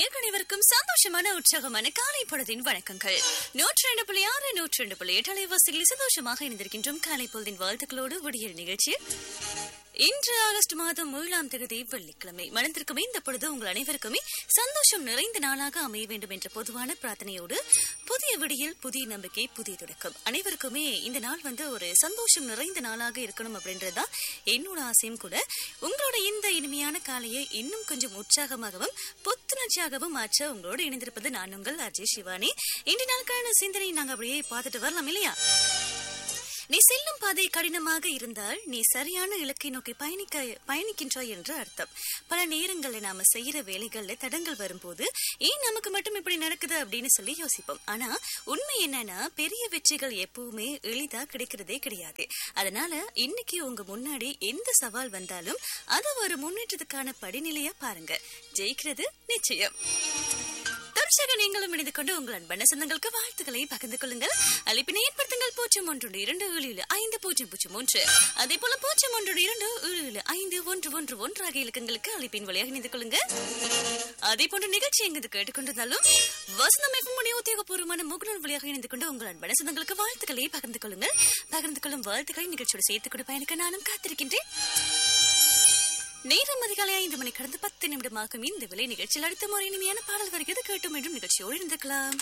நேர்கணிவருக்கும் சந்தோஷமான உற்சாகமான காலை பொழுதின் வணக்கங்கள் நூற்றி ரெண்டு புள்ளி ஆறு நூற்றி ரெண்டு புள்ளி எட்டு அலைவாசிகளில் சந்தோஷமாக இணைந்திருக்கின்றோம் காலை பொழுதின் வாழ்த்துக்களோடு விடியல் நிகழ்ச்சி இன்று ஆகஸ்ட் மாதம் ஏழாம் தேதி வெள்ளிக்கிழமை மனதிற்குமே இந்த பொழுது உங்கள் அனைவருக்குமே சந்தோஷம் நிறைந்த நாளாக அமைய வேண்டும் என்ற பொதுவான பிரார்த்தனையோடு புதிய விடியல் புதிய நம்பிக்கை புதிய தொடக்கம் அனைவருக்குமே இந்த நாள் வந்து ஒரு சந்தோஷம் நிறைந்த நாளாக இருக்கணும் அப்படின்றதுதான் என்னோட ஆசையும் கூட உங்களோட இந்த இனிமையான காலையை இன்னும் கொஞ்சம் உற்சாகமாகவும் புத்துணர்ச்சியாகவும் மாற்ற உங்களோடு இணைந்திருப்பது நான் உங்கள் அஜய் சிவானி இன்று நாளுக்கான சிந்தனை நாங்க அப்படியே பார்த்துட்டு வரலாம் இல்லையா நீ செல்லும் பாதை கடினமாக இருந்தால் நீ சரியான இலக்கை நோக்கி பயணிக்க பயணிக்கின்றாய் என்று அர்த்தம் பல நேரங்களில் நாம செய்யற வேலைகள்ல தடங்கள் வரும்போது ஏன் நமக்கு மட்டும் இப்படி நடக்குது அப்படின்னு சொல்லி யோசிப்போம் ஆனா உண்மை என்னன்னா பெரிய வெற்றிகள் எப்பவுமே எளிதா கிடைக்கிறதே கிடையாது அதனால இன்னைக்கு உங்க முன்னாடி எந்த சவால் வந்தாலும் அது ஒரு முன்னேற்றத்துக்கான படிநிலையா பாருங்க ஜெயிக்கிறது நிச்சயம் தொடர்ச்சியாக நீங்களும் இணைந்து கொண்டு உங்கள் அன்பான சொந்தங்களுக்கு வாழ்த்துக்களை பகிர்ந்து கொள்ளுங்கள் அழைப்பினை ஏற்படுத்துங்கள் பூஜ்ஜியம் ஒன்று இரண்டு ஏழு ஏழு ஐந்து பூஜ்ஜியம் பூஜ்ஜியம் ஒன்று அதே போல பூஜ்ஜியம் ஒன்று இரண்டு ஏழு ஏழு ஐந்து ஒன்று ஒன்று ஒன்று ஆகிய இலக்கங்களுக்கு அழைப்பின் வழியாக இணைந்து கொள்ளுங்க அதே போன்ற நிகழ்ச்சி எங்கு கேட்டுக்கொண்டிருந்தாலும் வசந்தம் எஃப்எம் உத்தியோகபூர்வமான முகநூல் வழியாக இணைந்து கொண்டு உங்கள் அன்பான சொந்தங்களுக்கு வாழ்த்துக்களை பகிர்ந்து கொள்ளுங்கள் பகிர்ந்து கொள்ளும் வாழ்த்துக்களை நிகழ்ச்சியோடு சேர்த்துக் கொண்டு பயணிக்க நானும் காத்திருக்கின்றேன் நேரம் அதிகாலை ஐந்து மணி கடந்து பத்து நிமிடமாகும் இந்த விலை நிகழ்ச்சியில் அடுத்த முறை இனிமையான பாடல் வருகிறது கேட்டும் என்றும் நிகழ்ச்சியோடு இருந்திருக்கலாம்